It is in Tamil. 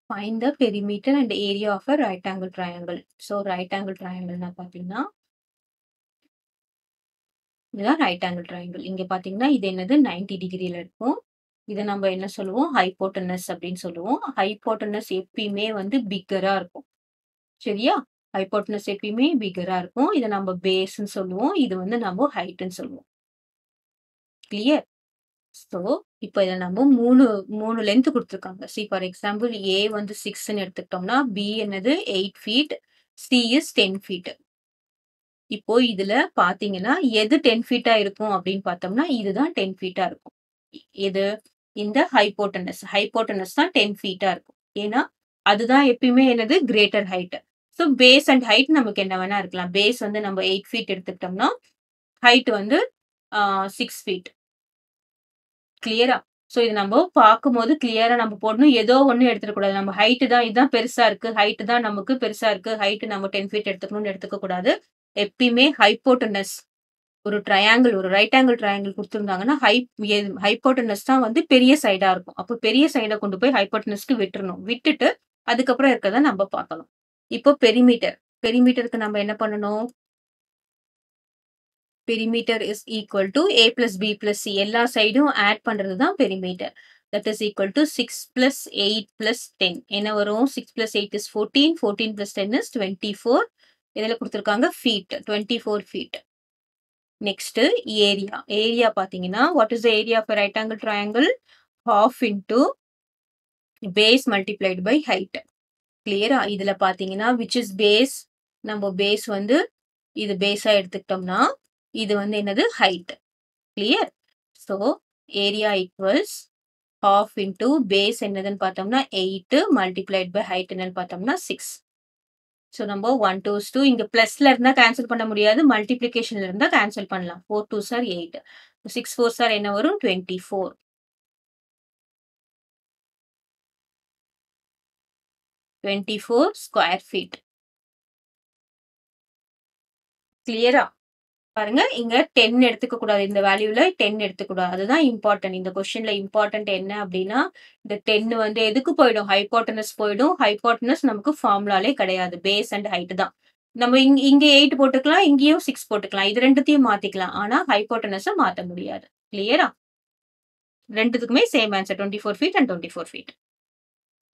Find the perimeter and area of a right angle triangle. So right angle ட்ரையாங்கிள்னா பார்த்தீங்கன்னா இதுதான் ரைட் ஆங்கிள் ட்ரையாங்கிள். இங்க பார்த்தீங்கன்னா, இது என்னது 90 டிகிரில இருக்கும். இத நம்ம என்ன சொல்லுவோம்? ஹைப்போட்டனஸ் அப்படின்னு சொல்லுவோம். ஹைப்போட்டனஸ் எப்பயுமே வந்து பிக்கரா இருக்கும். சரியா? ஹைப்போட்டனஸ் எப்பயுமே பிக்கரா இருக்கும். இத நம்ம பேஸ்ன்னு சொல்லுவோம். இது வந்து நம்ம ஹைட்ன்னு சொல்லுவோம். கிளியர்? ஸோ, இப்ப இத நம்ம 3 3 லென்த் குடுத்துருக்காங்க. சி ஃபார் எக்ஸாம்பிள் ஏ வந்து 6ன்னு எடுத்துக்கிட்டோம்னா, பி என்னது 8 ஃபீட், சி இஸ் 10 ஃபீட். இப்போ இதுல பார்த்தீங்கன்னா, எது 10 ஃபீட்டா இருக்கும் அப்படின்னு பார்த்தோம்னா, இதுதான் 10 ஃபீட்டா இருக்கும். எ எது? இந்த ஹைப்போட்டனஸ். ஹைப்போட்டனஸ் தான் 10 ஃபீட்டா இருக்கும். ஏன்னா, அதுதான் எப்பயுமே என்னது greater height. So, base and height நமக்கு என்ன வேணா இருக்கலாம். பேஸ் வந்து நம்ம 8 ஃபீட் எடுத்துக்கிட்டோம்னா, ஹைட் வந்து ஆ 6 ஃபீட். கிளியரா? ஸோ, இது நம்ம பார்க்கும்போது கிளியரா நம்ம போடணும். ஏதோ ஒண்ணு எடுத்துறக்கூடாது. நம்ம ஹைட் தான் இதுதான் பெருசா இருக்கு. ஹைட் தான் நமக்கு பெருசா இருக்கு. ஹைட் நம்ம 10 ஃபீட் எடுத்துக்கணும்னு எடுத்துக்க கூடாது. எப்பயுமே ஹைப்போட்டனஸ் ஒரு ட்ரையாங்கிள் ஒரு ரைட் ஆங்கிள் ட்ரையாங்கிள் குடுத்துருந்தாங்கன்னா, ஹைப் எ ஹைப்போட்டனஸ் தான் வந்து பெரிய சைடா இருக்கும். அப்போ பெரிய சைட கொண்டு போய் ஹைப்போட்டனஸ்க்கு விட்டுறணும். விட்டுட்டு அதுக்கப்புறம் இருக்கிறத நம்ம பார்க்கணும். இப்போ பெரிமீட்டர். பெரிமீட்டருக்கு நம்ம என்ன பண்ணணும்? Perimeter is equal to A plus B plus C எல்லா சைடும் ஆட் பண்றது தான் perimeter. That is equal to 6 plus 8 plus 10 என்ன வரும்? 6 பிளஸ் 8 இஸ் 14. 14 plus 10 is 24. இதுல குடுத்துருக்காங்க feet. 24 feet. Next area. Area பார்த்தீங்கன்னா, what is the area of a right angle triangle? Half into base multiplied by height. கிளியரா? இதுல பார்த்தீங்கன்னா, விச் இஸ் பேஸ்? நம்ம பேஸ் வந்து இது பேஸா எடுத்துக்கிட்டோம்னா, இது வந்து என்னது? Height. Clear? So, area equals half into base என்னதுன்னு பார்த்தோம்னா 8 மல்டிப்ளைட் பை ஹைட் என்னன்னு பார்த்தோம்னா 6. ஸோ, நம்ம 1 டூஸ் 2 இங்க பிளஸ்ல இருந்தா கேன்சல் பண்ண முடியாது. மல்டிப்ளிகேஷன்ல இருந்தா கேன்சல் பண்ணலாம். 4 டூஸ் ஆர் 8. 6 ஃபோர்ஸ் ஆர் என்ன வரும்? 24. Twenty four square feet. கிளியரா? பாருங்க, இங்க 10 எடுத்துக்க கூடாது. இந்த வேல்யூல 10 எடுத்துக்கூடாது. அதுதான் இம்பார்ட்டன்ட். இந்த கொஸ்டின்ல இம்பார்ட்டன்ட் என்ன அப்படின்னா, இந்த 10 வந்து எதுக்கு போயிடும்? ஹைப்போட்டனஸ் போயிடும். ஹைப்போட்டனஸ் நமக்கு ஃபார்முலாலே கிடையாது. பேஸ் அண்ட் ஹைட் தான். நம்ம இங் இங்க 8 போட்டுக்கலாம். இங்கேயும் 6 போட்டுக்கலாம். இது 2த்தையும் மாத்திக்கலாம். ஆனா ஹைப்போட்டனஸ மாத்த முடியாது. கிளியரா? 2த்துக்குமே same answer 24 feet and 24 feet.